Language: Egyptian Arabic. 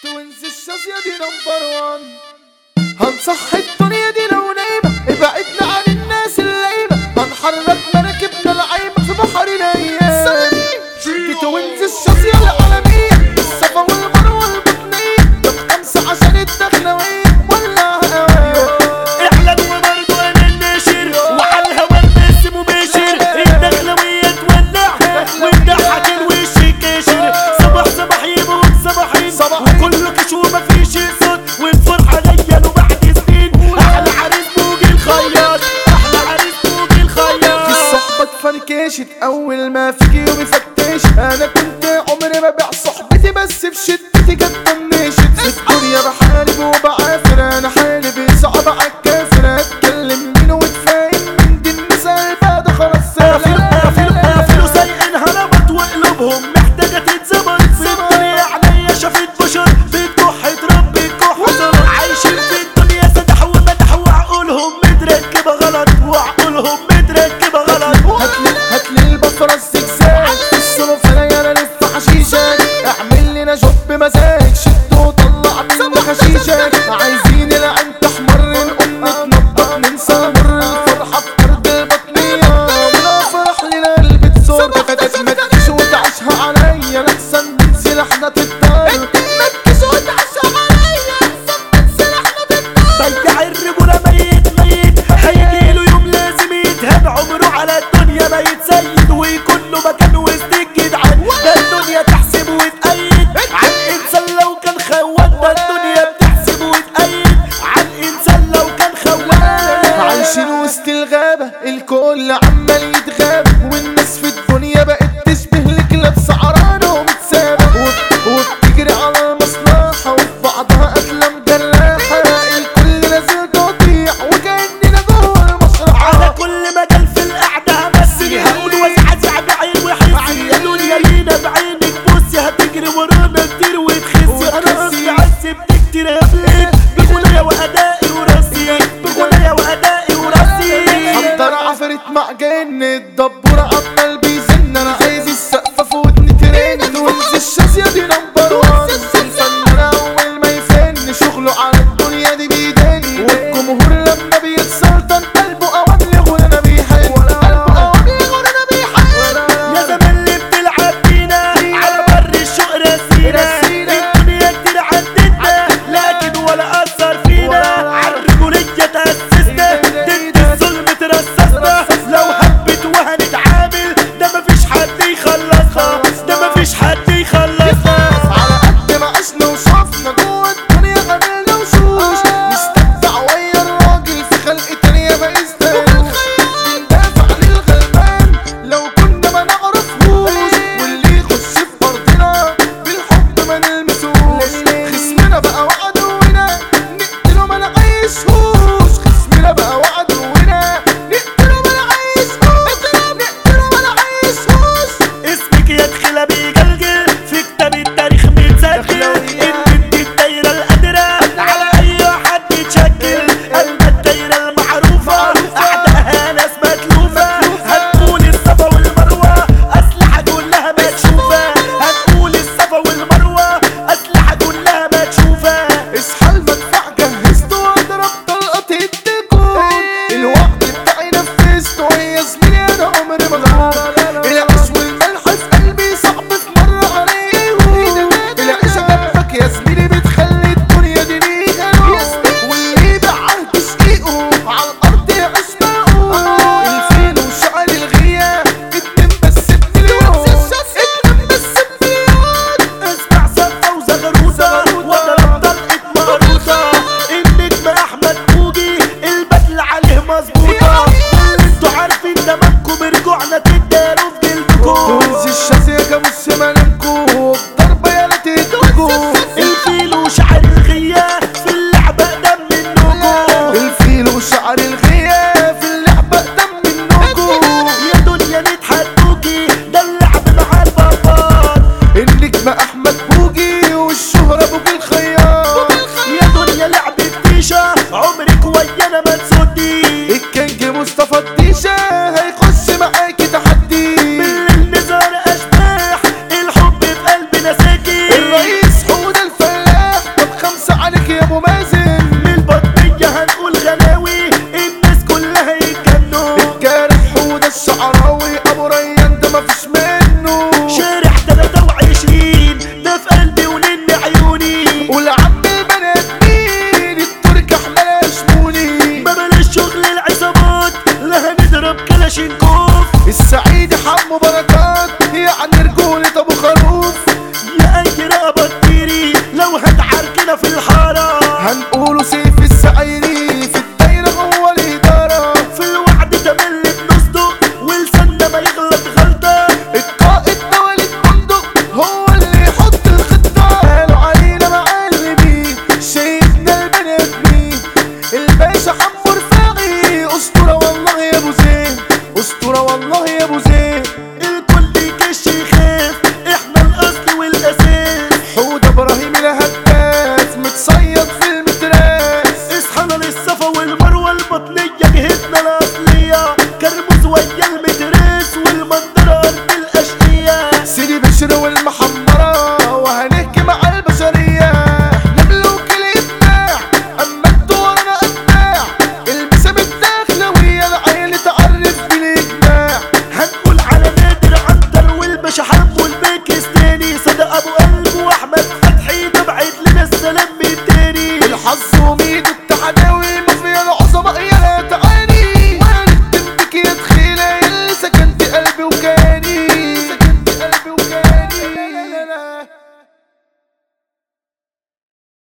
توينز الشاذية دي نمبر وان هنصحي الدنيا دي لو نايمة ابعدنا عن الناس الليمة هنحرك مراكبنا العايمة في بحر الايام دي توينز الشاذية العالمية الصفا والمروة البطنية طب خمسة عشان الدخلوية ولعها هواية اعلن وبرضه انا الناشر وعلى الهوا البث مباشر الدخلوية تولعها والضحك الوش كاشر صباح صباح يموت صباحين صباحين. وكله كشوف مفيش صوت والفرحة جاية له بعد سنين احلى عريس بوجي الخياط احلى عريس بوجي في الخياط الصحبة اتفركشت أول ما فيك يومي فتش أنا كنت عمري ما بيع صحبتي بس في شدتي جت طنشت في الدنيا بحارب وبعافر أنا حالي صعب عالكافر أتكلم مين واتفاهم من دي النساء بعد خلاص قافلوا قافلوا قافلوا سايقينها ربط وقلوبهم محتاجة تتظبط في الدنيا عليا شافت بشر بتكح ترب بتكح صلاة عايشين في الدنيا سدحوا ومدحوا وعقولهم متركبة غلط وعقولهم متركبة غلط هاتلي هاتلي البصرة الزجزاج الصنف انا يا لف حشيشك اعمل لنا جوب بمزاج شد وطلع منه خشيشك عايزين العين تحمر نقوم نتنطط ننسى مر الفرحة في ارض البطنية والافراح لنا قلب تزور فتات متكش وتعشها عليا لحسن من سلاحنا تتدار متكش وتعشها عليا لحسن من سلاحنا تتدار بيع الرجولة ميت ميت هيجيله يوم لازم يتهان عمره على الدنيا ما يتسيد ويكون له مكان وسط الجدعان ده الدنيا تحسب وتأيد عن انسان لو كان خوان ده الدنيا بتحسب وتأيد عن انسان لو كان خوان عايشين وسط الغابة الكل عمال يتغاب والناس في الدنيا بقت تشبه لكلاب سعرانة ومتسابة وب- وبتجري على المصلحة وفي بعضها قتلة مجرحة الكل نازل تقطيع وكأننا جوه على المشرحة كل مجال في القعدة همثل هقول وازعزع بعين وحس يا دنيا لينا بعينك بصي هتجري ورانا كتير وتخسي انا قصدي عذبت كتير قبلك بغنايا وادائي وراسي بغنايا وادائي وراسي حضر عفرت مع جن الدبورة عمال بيزن انا عايز السقفة في ودني ترن وانزل الشاذية دي نمبر وان